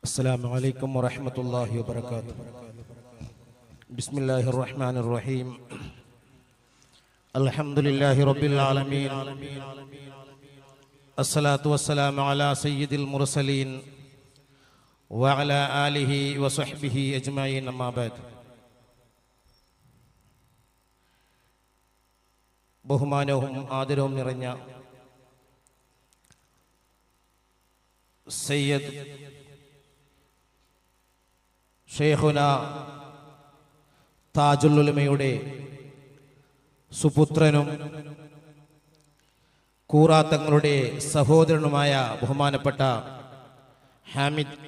السلام عليكم ورحمة الله وبركاته بسم الله الرحمن الرحيم الحمد لله رب العالمين الصلاة والسلام على سيد المرسلين وعلى آله وصحبه أجمعين أما بعد ബഹുമാനവും ആദരവും നിറഞ്ഞ സയ്യദ് ഷേഖുന താജുല്ലുലമയുടെ സുപുത്രനും കൂറാത്തങ്ങളുടെ സഹോദരനുമായ ബഹുമാനപ്പെട്ട ഹാമിദ്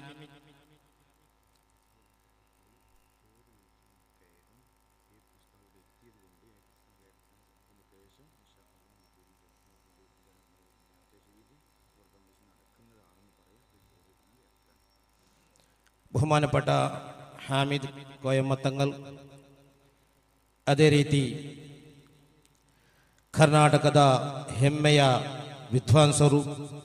ಬಹುಮಾನಪಟ್ಟ ಹಾಮಿದ್ ಕೋಯಮ್ಮತ್ತಂಗಲ್ ಅದೇ ರೀತಿ ಕರ್ನಾಟಕದ ಹೆಮ್ಮೆಯ ವಿದ್ವಾಂಸರು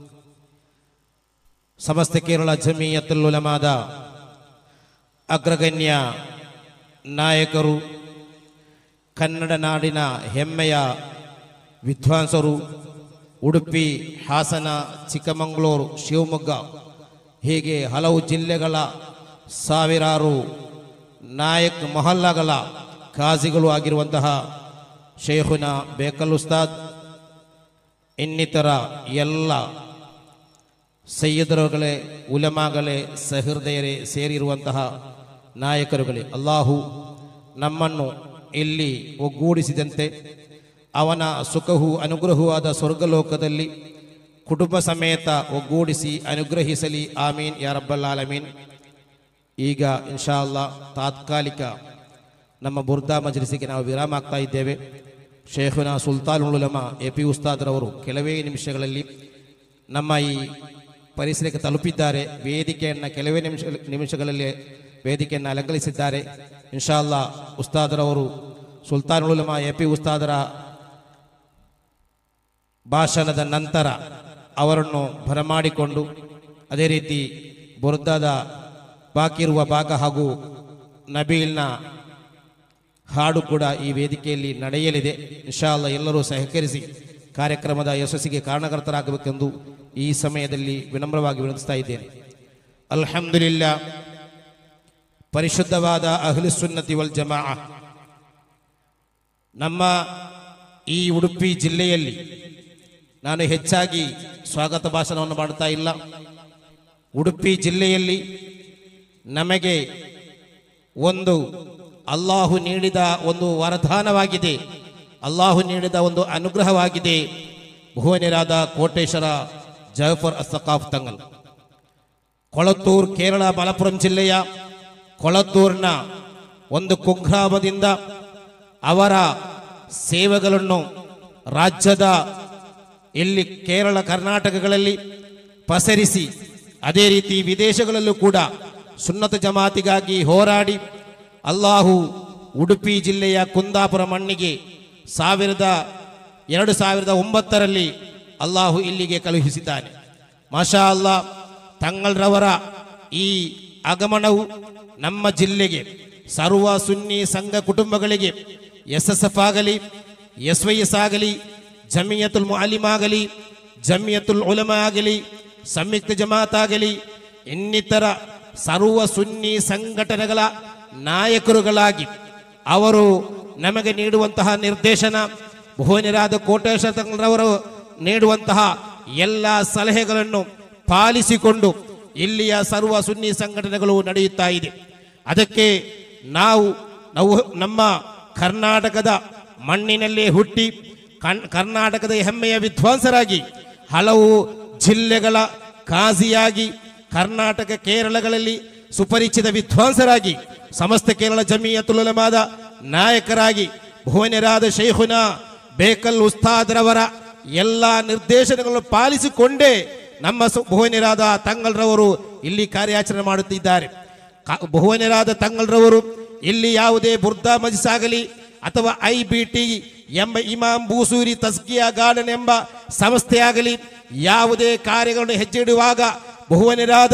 ಸಮಸ್ತ ಕೇರಳ ಜಮೀಯತುಲ್ ಉಲಮಾದ ಅಗ್ರಗಣ್ಯ ನಾಯಕರು ಕನ್ನಡ ನಾಡಿನ ಹೆಮ್ಮೆಯ ವಿದ್ವಾಂಸರು ಉಡುಪಿ ಹಾಸನ ಚಿಕ್ಕಮಗಳೂರು ಶಿವಮೊಗ್ಗ ಹೀಗೆ ಹಲವು ಜಿಲ್ಲೆಗಳ ಸಾವಿರಾರು ನಾಯಕ್ ಮೊಹಲ್ಲಗಳ ಖಾಜಿಗಳು ಆಗಿರುವಂತಹ ಶೇಖುನ ಬೇಕಲ್ ಉಸ್ತಾದ್ ಇನ್ನಿತರ ಎಲ್ಲ ಸಯ್ಯದರುಗಳೇ ಉಲಮಾಗಳೇ ಸಹೃದಯರೇ ಸೇರಿರುವಂತಹ ನಾಯಕರುಗಳೇ ಅಲ್ಲಾಹು ನಮ್ಮನ್ನು ಇಲ್ಲಿ ಒಗ್ಗೂಡಿಸಿದಂತೆ ಅವನ ಸುಖವೂ ಅನುಗ್ರಹವೂ ಆದ ಸ್ವರ್ಗಲೋಕದಲ್ಲಿ ಕುಟುಂಬ ಸಮೇತ ಒಗ್ಗೂಡಿಸಿ ಅನುಗ್ರಹಿಸಲಿ ಆಮೀನ್ ಯಾ ರಬ್ಬಲ್ ಆಲಮೀನ್ ಈಗ ಇನ್ಶಾ ಅಲ್ಲಾ ತಾತ್ಕಾಲಿಕ ನಮ್ಮ ಬುರ್ದಾ ಮಜ್ಲಿಸಿಗೆ ನಾವು ವಿರಾಮ ಆಗ್ತಾ ಇದ್ದೇವೆ ಶೇಖುನ ಸುಲ್ತಾನ್ ಉಲಮ ಎ ಪಿ ಉಸ್ತಾದ್ರವರು ಕೆಲವೇ ನಿಮಿಷಗಳಲ್ಲಿ ನಮ್ಮ ಈ ಪರಿಸರಕ್ಕೆ ತಲುಪಿದ್ದಾರೆ ವೇದಿಕೆಯನ್ನು ಕೆಲವೇ ನಿಮಿಷ ನಿಮಿಷಗಳಲ್ಲಿ ವೇದಿಕೆಯನ್ನು ಅಲಂಕರಿಸಿದ್ದಾರೆ ಇನ್ಶಾ ಅಲ್ಲಾ ಉಸ್ತಾದರವರು ಸುಲ್ತಾನ್ ಉಲಮ ಎ ಪಿ ಉಸ್ತಾದರ ಭಾಷಣದ ನಂತರ ಅವರನ್ನು ಬರಮಾಡಿಕೊಂಡು ಅದೇ ರೀತಿ ಬುರ್ದಾದ ಬಾಕಿ ಇರುವ ಭಾಗ ಹಾಗೂ ನಬೀಲ್ನ ಹಾಡು ಕೂಡ ಈ ವೇದಿಕೆಯಲ್ಲಿ ನಡೆಯಲಿದೆ ಇನ್ಶಾಲ್ಲ ಎಲ್ಲರೂ ಸಹಕರಿಸಿ ಕಾರ್ಯಕ್ರಮದ ಯಶಸ್ಸಿಗೆ ಕಾರಣಕರ್ತರಾಗಬೇಕೆಂದು ಈ ಸಮಯದಲ್ಲಿ ವಿನಮ್ರವಾಗಿ ವಿನಂತಿಸ್ತಾ ಇದ್ದೇನೆ ಅಲ್ಹಮ್ದುಲಿಲ್ಲ ಪರಿಶುದ್ಧವಾದ ಅಹ್ಲುಸುನ್ನತಿ ವಲ್ ಜಮಾ ನಮ್ಮ ಈ ಉಡುಪಿ ಜಿಲ್ಲೆಯಲ್ಲಿ ನಾನು ಹೆಚ್ಚಾಗಿ ಸ್ವಾಗತ ಭಾಷಣವನ್ನು ಮಾಡ್ತಾ ಇಲ್ಲ ಉಡುಪಿ ಜಿಲ್ಲೆಯಲ್ಲಿ ನಮಗೆ ಒಂದು ಅಲ್ಲಾಹು ನೀಡಿದ ಒಂದು ವರದಾನವಾಗಿದೆ ಅಲ್ಲಾಹು ನೀಡಿದ ಒಂದು ಅನುಗ್ರಹವಾಗಿದೆ ಭುವನರಾದ ಕೋಟೇಶ್ವರ ಜಫರ್ ಅಸಕಾಫ್ ತಂಗಲ್ ಕೊಳತ್ತೂರು ಕೇರಳ ಮಲಪುರಂ ಜಿಲ್ಲೆಯ ಕೊಳತ್ತೂರಿನ ಒಂದು ಕುಗ್ರಾಮದಿಂದ ಅವರ ಸೇವೆಗಳನ್ನು ರಾಜ್ಯದ ಇಲ್ಲಿ ಕೇರಳ ಕರ್ನಾಟಕಗಳಲ್ಲಿ ಪಸರಿಸಿ ಅದೇ ರೀತಿ ವಿದೇಶಗಳಲ್ಲೂ ಕೂಡ ಸುನ್ನತ ಜಮಾತಿಗಾಗಿ ಹೋರಾಡಿ ಅಲ್ಲಾಹು ಉಡುಪಿ ಜಿಲ್ಲೆಯ ಕುಂದಾಪುರ ಮಣ್ಣಿಗೆ ಸಾವಿರದ ಎರಡು ಸಾವಿರದ ಒಂಬತ್ತರಲ್ಲಿ ಅಲ್ಲಾಹು ಇಲ್ಲಿಗೆ ಕಳುಹಿಸಿದ್ದಾನೆ ಮಾಷಾ ಅಲ್ಲಾ ತಂಗಳ್ರವರ ಈ ಆಗಮನವು ನಮ್ಮ ಜಿಲ್ಲೆಗೆ ಸರ್ವ ಸುನ್ನಿ ಸಂಘ ಕುಟುಂಬಗಳಿಗೆ ಎಸ್ ಎಸ್ ಎಫ್ ಆಗಲಿ ಎಸ್ ವೈ ಎಸ್ ಆಗಲಿ ಜಮಿಯತುಲ್ ಮುಅಲಿಮ್ ಆಗಲಿ ಜಮಿಯತುಲ್ ಉಲಮ ಆಗಲಿ ಸಂಯುಕ್ತ ಜಮಾತ್ ಆಗಲಿ ಇನ್ನಿತರ ಸರ್ವ ಸುನ್ನಿ ಸಂಘಟನೆಗಳ ನಾಯಕರುಗಳಾಗಿ ಅವರು ನಮಗೆ ನೀಡುವಂತಹ ನಿರ್ದೇಶನ ಭುವನರಾದ ಕೋಟೇಶ್ವರರವರು ನೀಡುವಂತಹ ಎಲ್ಲ ಸಲಹೆಗಳನ್ನು ಪಾಲಿಸಿಕೊಂಡು ಇಲ್ಲಿಯ ಸರ್ವ ಸುನ್ನಿ ಸಂಘಟನೆಗಳು ನಡೆಯುತ್ತಾ ಇದೆ ಅದಕ್ಕೆ ನಾವು ನಾವು ನಮ್ಮ ಕರ್ನಾಟಕದ ಮಣ್ಣಿನಲ್ಲೇ ಹುಟ್ಟಿ ಕಣ್ ಕರ್ನಾಟಕದ ಹೆಮ್ಮೆಯ ವಿದ್ವಾಂಸರಾಗಿ ಹಲವು ಜಿಲ್ಲೆಗಳ ಕಾಜಿಯಾಗಿ ಕರ್ನಾಟಕ ಕೇರಳಗಳಲ್ಲಿ ಸುಪರಿಚಿತ ವಿದ್ವಾಂಸರಾಗಿ ಸಮಸ್ತ ಕೇರಳ ಜಮೀಯತುಲಮಾದ ನಾಯಕರಾಗಿ ಭುವನರಾದ ಶೈಖುನ ಬೇಕಲ್ ಉಸ್ತಾದ್ರವರ ಎಲ್ಲ ನಿರ್ದೇಶನಗಳನ್ನು ಪಾಲಿಸಿಕೊಂಡೇ ನಮ್ಮ ಸು- ಭುವನರಾದ ತಂಗಲ್ರವರು ಇಲ್ಲಿ ಕಾರ್ಯಾಚರಣೆ ಮಾಡುತ್ತಿದ್ದಾರೆ ಕ- ಭುವನರಾದ ತಂಗಲ್ರವರು ಇಲ್ಲಿ ಯಾವುದೇ ಬುರ್ದಾ ಮಜಿಸ್ ಆಗಲಿ ಅಥವಾ ಐ ಬಿ ಟಿ ಎಂಬ ಇಮಾಮ್ ಬೂಸೂರಿ ತಸ್ಕಿಯಾ ಗಾರ್ಡನ್ ಎಂಬ ಸಂಸ್ಥೆಯಾಗಲಿ ಯಾವುದೇ ಕಾರ್ಯಗಳನ್ನು ಹೆಜ್ಜೆ ಇಡುವಾಗ ಬಹುವನರಾದ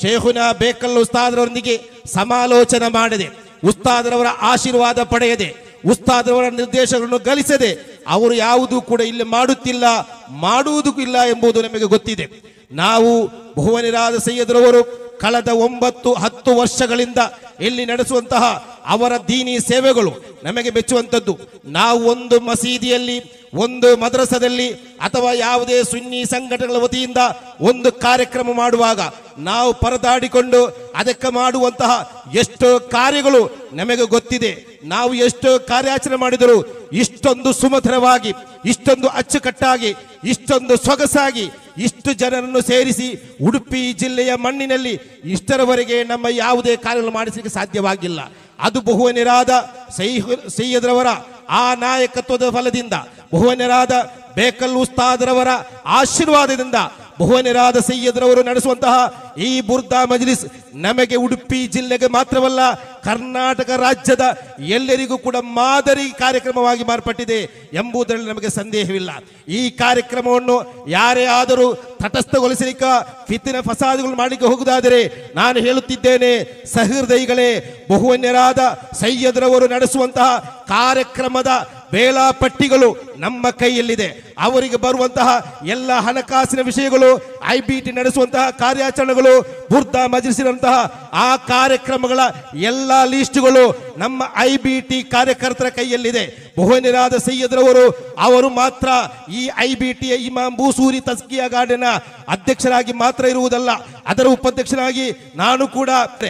ಶೇಖುನ ಬೇಕಲ್ ಉಸ್ತಾದರೊಂದಿಗೆ ಸಮಾಲೋಚನೆ ಮಾಡದೆ ಉಸ್ತಾದರವರ ಆಶೀರ್ವಾದ ಪಡೆಯದೆ ಉಸ್ತಾದರವರ ನಿರ್ದೇಶಗಳನ್ನು ಗಳಿಸದೆ ಅವರು ಯಾವುದೂ ಕೂಡ ಇಲ್ಲಿ ಮಾಡುತ್ತಿಲ್ಲ ಮಾಡುವುದೂ ಇಲ್ಲ ಎಂಬುದು ನಮಗೆ ಗೊತ್ತಿದೆ ನಾವು ಭುವನಿರಾದ ಸೈಯದ್ರವರು ಕಳೆದ ಒಂಬತ್ತು ಹತ್ತು ವರ್ಷಗಳಿಂದ ಇಲ್ಲಿ ನಡೆಸುವಂತಹ ಅವರ ದೀನಿ ಸೇವೆಗಳು ನಮಗೆ ಮೆಚ್ಚುವಂಥದ್ದು ನಾವು ಒಂದು ಮಸೀದಿಯಲ್ಲಿ ಒಂದು ಮದ್ರಸದಲ್ಲಿ ಅಥವಾ ಯಾವುದೇ ಸುನ್ನಿ ಸಂಘಟನೆಗಳ ವತಿಯಿಂದ ಒಂದು ಕಾರ್ಯಕ್ರಮ ಮಾಡುವಾಗ ನಾವು ಪರದಾಡಿಕೊಂಡು ಅದಕ್ಕೆ ಮಾಡುವಂತಹ ಎಷ್ಟೋ ಕಾರ್ಯಗಳು ನಮಗೆ ಗೊತ್ತಿದೆ ನಾವು ಎಷ್ಟೋ ಕಾರ್ಯಾಚರಣೆ ಮಾಡಿದರೂ ಇಷ್ಟೊಂದು ಸುಮಧುರವಾಗಿ ಇಷ್ಟೊಂದು ಅಚ್ಚುಕಟ್ಟಾಗಿ ಇಷ್ಟೊಂದು ಸೊಗಸಾಗಿ ಇಷ್ಟು ಜನರನ್ನು ಸೇರಿಸಿ ಉಡುಪಿ ಜಿಲ್ಲೆಯ ಮಣ್ಣಿನಲ್ಲಿ ಇಷ್ಟರವರೆಗೆ ನಮ್ಮ ಯಾವುದೇ ಕಾರ್ಯಗಳು ಮಾಡಿಸಲಿಕ್ಕೆ ಸಾಧ್ಯವಾಗಿಲ್ಲ ಅದು ಬಹುವನಿರಾದ ಸೈಹ್ ಸೈಯದ್ರವರ ಆ ನಾಯಕತ್ವದ ಫಲದಿಂದ ಬಹುವನಿರಾದ ಬೇಕಲ್ ಉಸ್ತಾದ್ರವರ ಆಶೀರ್ವಾದದಿಂದ ಬಹುವನಿರಾದ ಸೈಯದ್ರವರು ನಡೆಸುವಂತಹ ಈ ಬುರ್ದಾ ಮಜ್ಲಿಸ್ ನಮಗೆ ಉಡುಪಿ ಜಿಲ್ಲೆಗೆ ಮಾತ್ರವಲ್ಲ ಕರ್ನಾಟಕ ರಾಜ್ಯದ ಎಲ್ಲರಿಗೂ ಕೂಡ ಮಾದರಿ ಕಾರ್ಯಕ್ರಮವಾಗಿ ಮಾರ್ಪಟ್ಟಿದೆ ಎಂಬುದರಲ್ಲಿ ನಮಗೆ ಸಂದೇಹವಿಲ್ಲ ಈ ಕಾರ್ಯಕ್ರಮವನ್ನು ಯಾರೇ ಆದರೂ ತಟಸ್ಥಗೊಳಿಸಲಿಕ್ಕೆ ಫಿತ್ತಿನ ಫಸಾದುಗಳು ಮಾಡಲಿಕ್ಕೆ ಹೋಗುವುದಾದರೆ ನಾನು ಹೇಳುತ್ತಿದ್ದೇನೆ ಸಹೃದಯಿಗಳೇ ಬಹುವನ್ಯರಾದ ಸೈಯದ್ರವರು ನಡೆಸುವಂತಹ ಕಾರ್ಯಕ್ರಮದ ವೇಳಾಪಟ್ಟಿಗಳು ನಮ್ಮ ಕೈಯಲ್ಲಿದೆ ಅವರಿಗೆ ಬರುವಂತಹ ಎಲ್ಲ ಹಣಕಾಸಿನ ವಿಷಯಗಳು ಐ ಬಿ ಟಿ ನಡೆಸುವಂತಹ ಕಾರ್ಯಾಚರಣೆಗಳು ಬುರ್ದಾ ಮಜಿಸಿರುವಂತಹ ಆ ಕಾರ್ಯಕ್ರಮಗಳ ಎಲ್ಲ ಲಿಸ್ಟ್ಗಳು ನಮ್ಮ ಐ ಬಿ ಟಿ ಕಾರ್ಯಕರ್ತರ ಕೈಯಲ್ಲಿದೆ ಬಹುವನಿರಾದ ಸೈಯದ್ರವರು ಅವರು ಮಾತ್ರ ಈ ಐ ಬಿ ಟಿಯ ಇಮಾಮ್ ಬೂಸೂರಿ ತಸ್ಕಿಯಾ ಗಾರ್ಡನ್ ಅಧ್ಯಕ್ಷರಾಗಿ ಮಾತ್ರ ಇರುವುದಲ್ಲ ಅದರ ಉಪಾಧ್ಯಕ್ಷರಾಗಿ ನಾನು ಕೂಡ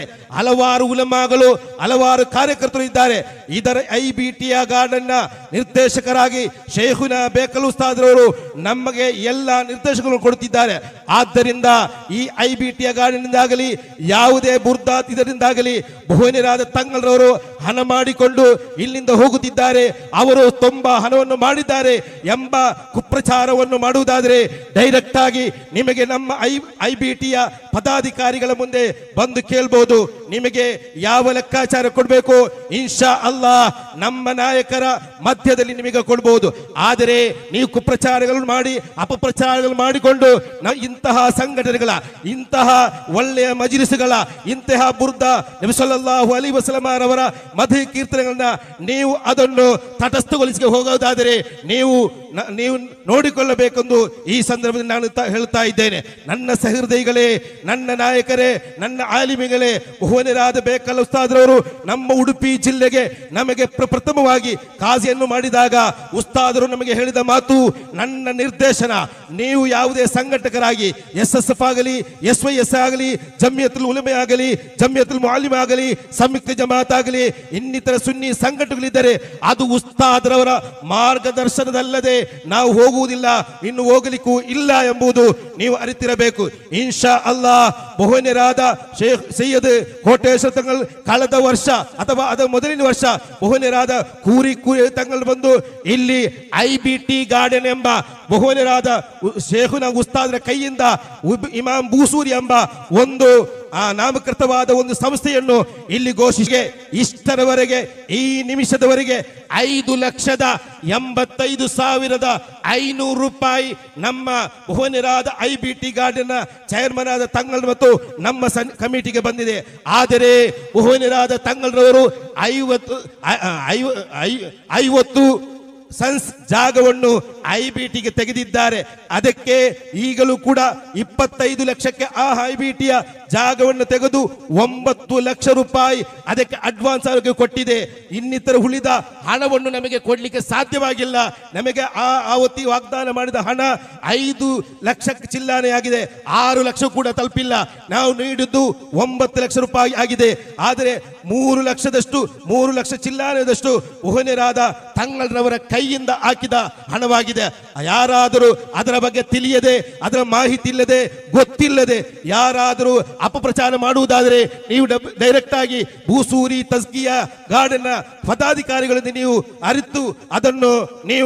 ಹಲವಾರು ಉಲಮಾಗಳು ಹಲವಾರು ಕಾರ್ಯಕರ್ತರು ಇದ್ದಾರೆ ಇದರ ಐ ಬಿ ಟಿಯ ಗಾರ್ಡನ್ನ ನಿರ್ದೇಶಕರಾಗಿ ಶೇಖುನ ಬೇಕಲ್ ಉಸ್ತಾದ್ರವರು ನಮಗೆ ಎಲ್ಲ ನಿರ್ದೇಶಕಗಳನ್ನು ಕೊಡುತ್ತಿದ್ದಾರೆ ಆದ್ದರಿಂದ ಈ ಐ ಬಿ ಟಿಯ ಗಾರ್ಡನ್ನಿಂದಾಗಲಿ ಯಾವುದೇ ಬುರ್ದಾತ್ ಇದರಿಂದಾಗಲಿ ಭುವನಿರಾದ ತಂಗಳರವರು ಹಣ ಮಾಡಿಕೊಂಡು ಇಲ್ಲಿಂದ ಹೋಗುತ್ತಿದ್ದಾರೆ ಅವರು ತುಂಬಾ ಹಣವನ್ನು ಮಾಡಿದ್ದಾರೆ ಎಂಬ ಕುಪ್ರಚಾರವನ್ನು ಮಾಡುವುದಾದರೆ ಡೈರೆಕ್ಟ್ ಆಗಿ ನಿಮಗೆ ನಮ್ಮ ಐ ಐ ಬಿ ಟಿಯ ಪದಾಧಿಕಾರಿಗಳ ಮುಂದೆ ಬಂದು ಕೇಳ್ಬೋದು ನಿಮಗೆ ಯಾವ ಲೆಕ್ಕಾಚಾರ ಕೊಡಬೇಕು ಇನ್ಶಾ ಅಲ್ಲಾ ನಮ್ಮ ನಾಯಕರ ಮಧ್ಯದಲ್ಲಿ ನಿಮಗೆ ಕೊಡ್ಬೋದು ಆದರೆ ನೀವು ಕುಪ್ರಚಾರಗಳನ್ನು ಮಾಡಿ ಅಪಪ್ರಚಾರಗಳು ಮಾಡಿಕೊಂಡು ನ- ಇಂತಹ ಸಂಘಟನೆಗಳ ಇಂತಹ ಒಳ್ಳೆಯ ಮಜಿಲಿಸುಗಳ ಇಂತಹ ಬುರ್ದ ನಬಿಸಲ್ಲಾಹು ಅಲಿ ವಸಲಮಾರವರ ಮಧು ಕೀರ್ತನೆಗಳನ್ನ ನೀವು ಅದನ್ನು ತಟಸ್ಥಗೊಳಿಸಿ ಹೋಗೋದಾದರೆ ನೀವು ನ- ನೀವು ನೋಡಿಕೊಳ್ಳಬೇಕೆಂದು ಈ ಸಂದರ್ಭದಲ್ಲಿ ನಾನು ತ- ಹೇಳ್ತಾ ಇದ್ದೇನೆ ನನ್ನ ಸಹೃದಯಿಗಳೇ ನನ್ನ ನಾಯಕರೇ ನನ್ನ ಆಲಿಮಿಗಳೇ ಭುವನರಾದ ಬೇಕಲ್ಲ ಉಸ್ತಾದ್ರವರು ನಮ್ಮ ಉಡುಪಿ ಜಿಲ್ಲೆಗೆ ನಮಗೆ ಪ್ರ- ಪ್ರಥಮವಾಗಿ ಕಾಜಿಯನ್ನು ಮಾಡಿದಾಗ ಉಸ್ತಾದರು ನಮಗೆ ಹೇಳಿದ ಮಾತು ನನ್ನ ನಿರ್ದೇಶನ ನೀವು ಯಾವುದೇ ಸಂಘಟಕರಾಗಿ ಎಸ್ ಎಸ್ ಎಫ್ ಆಗಲಿ ಎಸ್ ವೈ ಎಸ್ ಆಗಲಿ ಜಮಿಯತುಲ್ ಉಲಮೆ ಆಗಲಿ ಜಮಿಯತುಲ್ ಮುಆಲಿಮ್ ಆಗಲಿ ಸಂಯುಕ್ತ ಜಮಾತ್ ಆಗಲಿ ಇನ್ನಿತರ ಸುನ್ನಿ ಸಂಘಟನೆಗಳಿದ್ದರೆ ಅದು ಉಸ್ತಾದ್ರವರ ಮಾರ್ಗದರ್ಶನದಲ್ಲದೆ ನಾವು ಹೋಗುವುದಿಲ್ಲ ಇನ್ನು ಹೋಗಲಿಕ್ಕೂ ಇಲ್ಲ ಎಂಬುದು ನೀವು ಅರಿತಿರಬೇಕು ಇನ್ಶಾ ಅಲ್ಲಾ ಬಹುವನ್ಯರಾದ ಶೇಖ್ ಸೈಯದ್ ಕೋಟೇಶ್ವರ ತಂಗಳು ಕಳೆದ ವರ್ಷ ಅಥವಾ ಅದರ ಮೊದಲಿನ ವರ್ಷ ಬಹುವನ್ಯರಾದ ಕೂರಿ ಕೂರಿ ತಂಗಳು ಬಂದು ಇಲ್ಲಿ ಐ ಬಿ ಟಿ ಗಾರ್ಡನ್ ಎಂಬ ಬಹುವನ್ಯರಾದ ಉ- ಶೇಖುನ ಉಸ್ತಾದರ ಕೈಯಿಂದ ಉಬ್- ಇಮಾಮ್ ಬೂಸೂರಿ ಎಂಬ ಒಂದು ಆ ನಾಮಕೃತವಾದ ಒಂದು ಸಂಸ್ಥೆಯನ್ನು ಇಲ್ಲಿ ಘೋಷಿಸಿಗೆ ಇಷ್ಟರವರೆಗೆ ಈ ನಿಮಿಷದವರೆಗೆ ಐದು ಲಕ್ಷದ ಎಂಬತ್ತೈದು ಸಾವಿರದ ಐನೂರು ರೂಪಾಯಿ ನಮ್ಮ ಭುವನರಾದ I B T garden chairman ಆದ ತಂಗಳ್ ಮತ್ತು ನಮ್ಮ ಸನ್ ಕಮಿಟಿಗೆ ಬಂದಿದೆ ಆದರೆ ಭುವನರಾದ ತಂಗಳರವರು ಐವತ್ತು ಐ- ಐ- ಐ- ಐವತ್ತು ಸನ್ಸ್ ಜಾಗವನ್ನು ಐ ಬಿ ಟಿಗೆ ತೆಗೆದಿದ್ದಾರೆ ಅದಕ್ಕೆ ಈಗಲೂ ಕೂಡ ಇಪ್ಪತ್ತೈದು ಲಕ್ಷಕ್ಕೆ ಆ ಐ ಬಿ ಟಿಯ ಜಾಗವನ್ನು ತೆಗೆದು ಒಂಬತ್ತು ಲಕ್ಷ ರೂಪಾಯಿ ಅದಕ್ಕೆ ಅಡ್ವಾನ್ಸ್ ಆಗಿ ಕೊಟ್ಟಿದೆ ಇನ್ನಿತರ ಉಳಿದ ಹಣವನ್ನು ನಮಗೆ ಕೊಡ್ಲಿಕ್ಕೆ ಸಾಧ್ಯವಾಗಿಲ್ಲ ನಮಗೆ ಆ ಆವತ್ತಿ ವಾಗ್ದಾನ ಮಾಡಿದ ಹಣ ಐದು ಲಕ್ಷ ಚಿಲ್ಲಾನೆ ಆಗಿದೆ ಆರು ಲಕ್ಷ ಕೂಡ ತಲುಪಿಲ್ಲ ನಾವು ನೀಡಿದ್ದು ಒಂಬತ್ತು ಲಕ್ಷ ರೂಪಾಯಿ ಆಗಿದೆ ಆದರೆ ಮೂರು ಲಕ್ಷದಷ್ಟು ಮೂರು ಲಕ್ಷ ಚಿಲ್ಲಾನೆದಷ್ಟು ಉಹನೆರಾದ ತಂಗಳರವರ ಕೈಯಿಂದ ಹಾಕಿದ ಹಣವಾಗಿದೆ ಯಾರಾದರೂ ಅದರ ಬಗ್ಗೆ ತಿಳಿಯದೆ ಅದರ ಮಾಹಿತಿ ಇಲ್ಲದೆ ಗೊತ್ತಿಲ್ಲದೆ ಯಾರಾದರೂ ಅಪಪ್ರಚಾರ ಮಾಡುವುದಾದರೆ ನೀವು ಡೈರೆಕ್ಟ್ ಆಗಿ ಭೂಸೂರಿ ತಸ್ಕಿಯ ಗಾರ್ಡನ್ ಪದಾಧಿಕಾರಿಗಳಿಂದ ನೀವು ಅರಿತು ಅದನ್ನು ನೀವು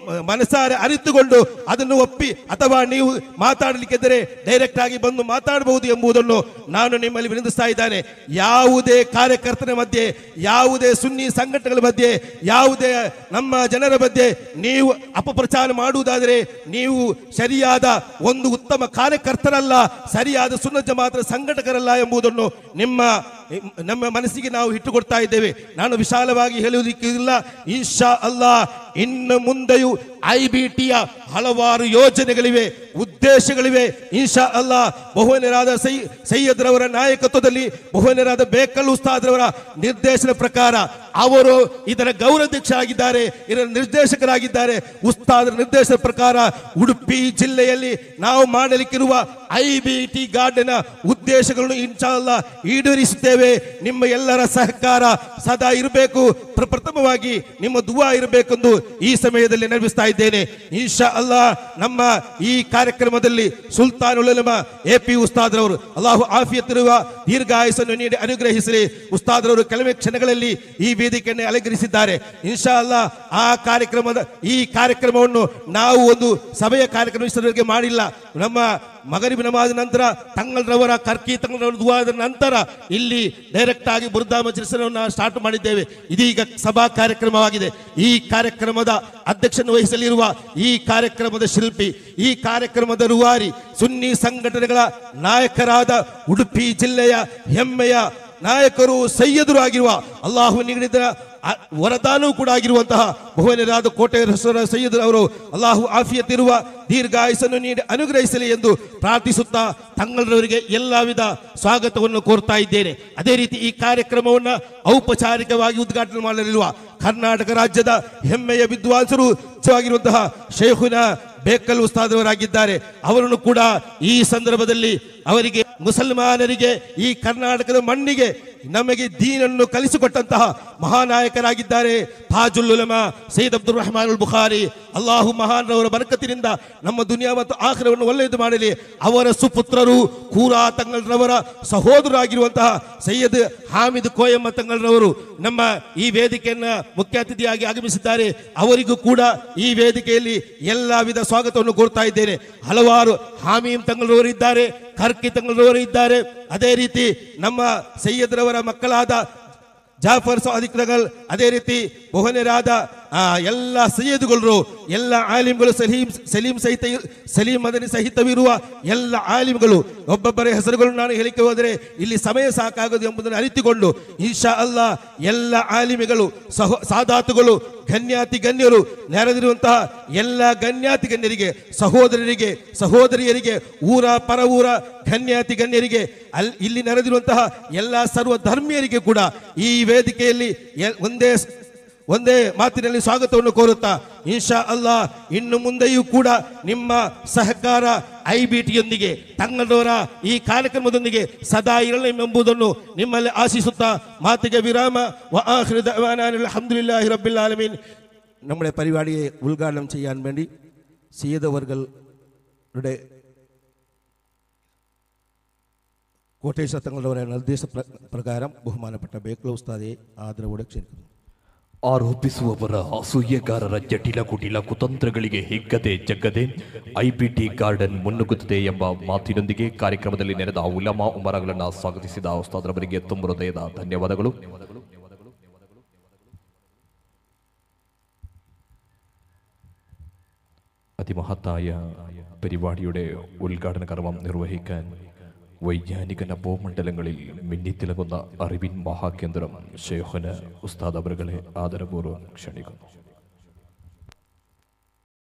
ಮನಸಾರೆ ಅರಿತುಕೊಂಡು ಅದನ್ನು ಒಪ್ಪಿ ಅಥವಾ ನೀವು ಮಾತಾಡಲಿಕ್ಕಿದ್ದರೆ ಡೈರೆಕ್ಟ್ ಆಗಿ ಬಂದು ಮಾತಾಡಬಹುದು ಎಂಬುದನ್ನು ನಾನು ನಿಮ್ಮಲ್ಲಿ ವಿನಂತಿಸ್ತಾ ಇದ್ದಾನೆ ಯಾವುದೇ ಕಾರ್ಯಕರ್ತರ ಮಧ್ಯೆ ಯಾವುದೇ ಸುನ್ನಿ ಸಂಘಟನೆಗಳ ಮಧ್ಯೆ ಯಾವುದೇ ನಮ್ಮ ಜನರ ಮಧ್ಯೆ ನೀವು ಅಪಪ್ರಚಾರ ಮಾಡುವುದಾದರೆ ನೀವು ಸರಿಯಾದ ಒಂದು ಉತ್ತಮ ಕಾರ್ಯಕರ್ತರಲ್ಲ ಸರಿಯಾದ ಸುನ್ನ ಜಮಾತರ ಸಂಘಟಕರಲ್ಲ ಎಂಬುದನ್ನು ನಿಮ್ಮ ನಮ್ಮ ಮನಸ್ಸಿಗೆ ನಾವು ಇಟ್ಟುಕೊಡ್ತಾ ಇದ್ದೇವೆ ನಾನು ವಿಶಾಲವಾಗಿ ಹೇಳುವುದಕ್ಕಿಲ್ಲ ಇನ್ಶಾ ಅಲ್ಲಾ ಇನ್ನು ಮುಂದೆಯೂ ಐ ಬಿ ಟಿಯ ಹಲವಾರು ಯೋಜನೆಗಳಿವೆ ಉದ್ದೇಶಗಳಿವೆ ಇನ್ಶಾ ಅಲ್ಲಾ ಬಹುವನರಾದ ಸೈ ಸೈಯದ್ರವರ ನಾಯಕತ್ವದಲ್ಲಿ ಬಹುವನರಾದ ಬೇಕಲ್ ಉಸ್ತಾದ್ರವರ ನಿರ್ದೇಶನ ಪ್ರಕಾರ ಅವರು ಇದರ ಗೌರವಾಧ್ಯಕ್ಷರಾಗಿದ್ದಾರೆ ಇದರ ನಿರ್ದೇಶಕರಾಗಿದ್ದಾರೆ ಉಸ್ತಾದರ ನಿರ್ದೇಶನ ಪ್ರಕಾರ ಉಡುಪಿ ಜಿಲ್ಲೆಯಲ್ಲಿ ನಾವು ಮಾಡಲಿಕ್ಕಿರುವ ಐ ಬಿ ಟಿ ಗಾರ್ಡನ್ ಉದ್ದೇಶಗಳನ್ನು ಇನ್ಶಾ ಅಲ್ಲಾ ಈಡೇರಿಸುತ್ತೇವೆ ನಿಮ್ಮ ಎಲ್ಲರ ಸಹಕಾರ ಸದಾ ಇರಬೇಕು ಪ್ರ- ಪ್ರಥಮವಾಗಿ ನಿಮ್ಮ ದುವಾ ಇರಬೇಕೆಂದು ಈ ಸಮಯದಲ್ಲಿ ನೆನಪಿಸ್ತಾ ಇದ್ದೇನೆ ಇನ್ಶಾ ಅಲ್ಲಾ ನಮ್ಮ ಈ ಕಾರ್ಯಕ್ರಮದಲ್ಲಿ ಸುಲ್ತಾನ್ ಉಲಮ ಎ ಪಿ ಉಸ್ತಾದ್ರವರು ಅಲ್ಲಾಹು ಆಫಿಯತ್ತಿರುವ ದೀರ್ಘಾಯಸ್ಸನ್ನು ನೀಡಿ ಅನುಗ್ರಹಿಸಲಿ ಉಸ್ತಾದ್ರವರು ಕೆಲವೇ ಕ್ಷಣಗಳಲ್ಲಿ ಈ ವೇದಿಕೆಯನ್ನು ಅಲಂಕರಿಸಿದ್ದಾರೆ ಇನ್ಶಾ ಅಲ್ಲಾ ಆ ಕಾರ್ಯಕ್ರಮದ ಈ ಕಾರ್ಯಕ್ರಮವನ್ನು ನಾವು ಒಂದು ಸಭೆಯ ಕಾರ್ಯಕ್ರಮ ಇಷ್ಟರವರೆಗೆ ಮಾಡಿಲ್ಲ ನಮ್ಮ ಮಗರಿಬ್ ನಮಾಜ್ ನಂತರ ತಂಗಳರವರ ಕರ್ಕಿ ತಂಗಳರವರ ದುವಾದ ನಂತರ ಇಲ್ಲಿ ಡೈರೆಕ್ಟ್ ಆಗಿ ಬುರ್ದಾ ಮಜ್ಲಿಸನ್ನು ಸ್ಟಾರ್ಟ್ ಮಾಡಿದ್ದೇವೆ ಇದೀಗ ಸಭಾ ಕಾರ್ಯಕ್ರಮವಾಗಿದೆ ಈ ಕಾರ್ಯಕ್ರಮದ ಅಧ್ಯಕ್ಷನ ವಹಿಸಲಿರುವ ಈ ಕಾರ್ಯಕ್ರಮದ ಶಿಲ್ಪಿ ಈ ಕಾರ್ಯಕ್ರಮದ ರೂವಾರಿ ಸುನ್ನಿ ಸಂಘಟನೆಗಳ ನಾಯಕರಾದ ಉಡುಪಿ ಜಿಲ್ಲೆಯ ಹೆಮ್ಮೆಯ ನಾಯಕರು ಸೈಯದರು ಆಗಿರುವ ಅಲ್ಲಾಹು ನೀಡಿದ ಅ- ವರದಾನವೂ ಕೂಡ ಆಗಿರುವಂತಹ ಭುವನರಾದ ಕೋಟೆ ಹೆಸರ ಸೈಯದ್ ಅವರು ಅಲ್ಲಾಹು ಆಫಿಯತ್ತಿರುವ ದೀರ್ಘಾಯುಸನ್ನು ನೀಡಿ ಅನುಗ್ರಹಿಸಲಿ ಎಂದು ಪ್ರಾರ್ಥಿಸುತ್ತಾ ತಂಗಳರವರಿಗೆ ಎಲ್ಲ ವಿಧ ಸ್ವಾಗತವನ್ನು ಕೋರ್ತಾ ಇದ್ದೇನೆ ಅದೇ ರೀತಿ ಈ ಕಾರ್ಯಕ್ರಮವನ್ನು ಔಪಚಾರಿಕವಾಗಿ ಉದ್ಘಾಟನೆ ಮಾಡಲಿರುವ ಕರ್ನಾಟಕ ರಾಜ್ಯದ ಹೆಮ್ಮೆಯ ವಿದ್ವಾಂಸರು ಆಗಿರುವಂತಹ ಶೇಖುನ ಬೇಕಲ್ ಉಸ್ತಾದವರಾಗಿದ್ದಾರೆ ಅವರನ್ನು ಕೂಡ ಈ ಸಂದರ್ಭದಲ್ಲಿ ಅವರಿಗೆ ಮುಸಲ್ಮಾನರಿಗೆ ಈ ಕರ್ನಾಟಕದ ಮಣ್ಣಿಗೆ ನಮಗೆ ದೀನನ್ನು ಕಲಿಸಿಕೊಟ್ಟಂತಹ ಮಹಾನಾಯಕರಾಗಿದ್ದಾರೆ ತಾಜುಲ್ ಉಲಮಾ ಸೈಯದ್ ಅಬ್ದುಲ್ ರಹಮಾನ್ ಅಲ್ ಬುಖಾರಿ ಅಲ್ಲಾಹು ಮಹಾನ್ ಅವರ ಬರಕತ್ತಿನಿಂದ ನಮ್ಮ ದುನಿಯಾ ಮತ್ತು ಆಖರವನ್ನು ಒಳ್ಳೆಯದು ಮಾಡಲಿ ಅವರ ಸುಪುತ್ರರು ಕೂರಾ ತಂಗಳರವರ ಸಹೋದರರಾಗಿರುವಂತಹ ಸೈಯದ್ ಹಾಮಿದ್ ಕೋಯಮ್ಮ ತಂಗಳರವರು ನಮ್ಮ ಈ ವೇದಿಕೆಯನ್ನ ಮುಖ್ಯ ಅತಿಥಿಯಾಗಿ ಆಗಮಿಸಿದ್ದಾರೆ ಅವರಿಗೂ ಕೂಡ ಈ ವೇದಿಕೆಯಲ್ಲಿ ಎಲ್ಲ ವಿಧ ಸ್ವಾಗತವನ್ನು ಕೋರ್ತಾ ಇದ್ದೇನೆ ಹಲವಾರು ಹಾಮೀಂ ತಂಗಳರವರು ಇದ್ದಾರೆ ಕರ್ಕಿ ತಂಗಳರವರು ಇದ್ದಾರೆ ಅದೇ ರೀತಿ ನಮ್ಮ ಸೈಯದ್ರವರ ಮಕ್ಕಳಾದ ಜಾಫರ್ ಸಾದಿಕ್ರಗಲ್ ಅದೇ ರೀತಿ ಬಹುನರಾದ ಆ, ಎಲ್ಲ ಸೈಯದ್ಗಳು ಎಲ್ಲ ಆಲಿಮ್ಗಳು ಸಲೀಂ ಸಲೀಂ ಸಹಿತ ಸಲೀಂ ಮದನಿ ಸಹಿತವಿರುವ ಎಲ್ಲ ಆಲಿಮ್ಗಳು ಒಬ್ಬೊಬ್ಬರ ಹೆಸರುಗಳು ನಾನು ಹೇಳಿಕೆ ಹೋದರೆ ಇಲ್ಲಿ ಸಮಯ ಸಾಕಾಗದು ಎಂಬುದನ್ನು ಅರಿತುಕೊಂಡು ಇನ್ಶಾ ಅಲ್ಲ ಎಲ್ಲ ಆಲಿಮಿಗಳು ಸಹೋ ಸಾದಾತುಗಳು ಗಣ್ಯಾತಿ ಗಣ್ಯರು ನೆರೆದಿರುವಂತಹ ಎಲ್ಲ ಗಣ್ಯಾತಿ ಗಣ್ಯರಿಗೆ ಸಹೋದರರಿಗೆ ಸಹೋದರಿಯರಿಗೆ ಊರ ಪರ ಊರ ಗಣ್ಯಾತಿ ಗಣ್ಯರಿಗೆ ಅಲ್ಲಿ ಇಲ್ಲಿ ನೆರೆದಿರುವಂತಹ ಎಲ್ಲ ಸರ್ವ ಧರ್ಮೀಯರಿಗೆ ಕೂಡ ಈ ವೇದಿಕೆಯಲ್ಲಿ ಎ- ಒಂದೇ ಸ್- ಒಂದೇ ಮಾತಿನಲ್ಲಿ ಸ್ವಾಗತವನ್ನು ಕೋರುತ್ತಾ ಇನ್ಶಾ ಅಲ್ಲಾ ಇನ್ನು ಮುಂದೆಯೂ ಕೂಡ ನಿಮ್ಮ ಸಹಕಾರ ಐ ಬಿ ಟಿಯೊಂದಿಗೆ ತಂಗಳವರ ಈ ಕಾರ್ಯಕ್ರಮದೊಂದಿಗೆ ಸದಾ ಇರಲಿ ಎಂಬುದನ್ನು ನಿಮ್ಮಲ್ಲಿ ಆಶಿಸುತ್ತಾ മാതിക വിരാമ വആഖിറു ദഅവാനാ അൽഹംദുലില്ലാഹി റബ്ബിൽ ആലമീൻ നമ്മുടെ പരിപാടിയെ ഉദ്ഘാടനം ചെയ്യാൻ വേണ്ടി സീതവർഗളുടെ കോട്ടേശ്വര തങ്ങളുടെ നിർദ്ദേശ പ്ര- പ്രകാരം ബഹുമാനപ്പെട്ട ബേക്ല ഉസ്താദെ ആദരവോടെ ക്ഷണിക്കുന്നു ಆರೋಪಿಸುವವರ ಅಸೂಯೆಗಾರರ ಜಟಿಲ ಕುಟಿಲ ಕುತಂತ್ರಗಳಿಗೆ ಹಿಗ್ಗದೆ ಜಗ್ಗದೆ ಐಬಿಟಿ ಗಾರ್ಡನ್ ಮುನ್ನುಗ್ಗುತ್ತದೆ ಎಂಬ ಮಾತಿನೊಂದಿಗೆ ಕಾರ್ಯಕ್ರಮದಲ್ಲಿ ನೆರೆದ ಉಲಮಾ ಉಮರಗಳನ್ನು ಸ್ವಾಗತಿಸಿದ ಉಸ್ತಾದ್ರವರಿಗೆ ತುಂಬ ಹೃದಯದ ಧನ್ಯವಾದಗಳು അതിമഹത്തായ പരിപാടിയുടെ ഉദ്ഘാടന കർമ്മം നിർവഹിക്കാൻ വൈജ്ഞാനിക നഭോമണ്ഡലങ്ങളിൽ മിന്നിത്തിളങ്ങുന്ന അറിവിൻ മഹാകേന്ദ്രം ഷെയ്ഖന് ഉസ്താദ് അവറുകളെ ആദരപൂർവ്വം ക്ഷണിക്കുന്നു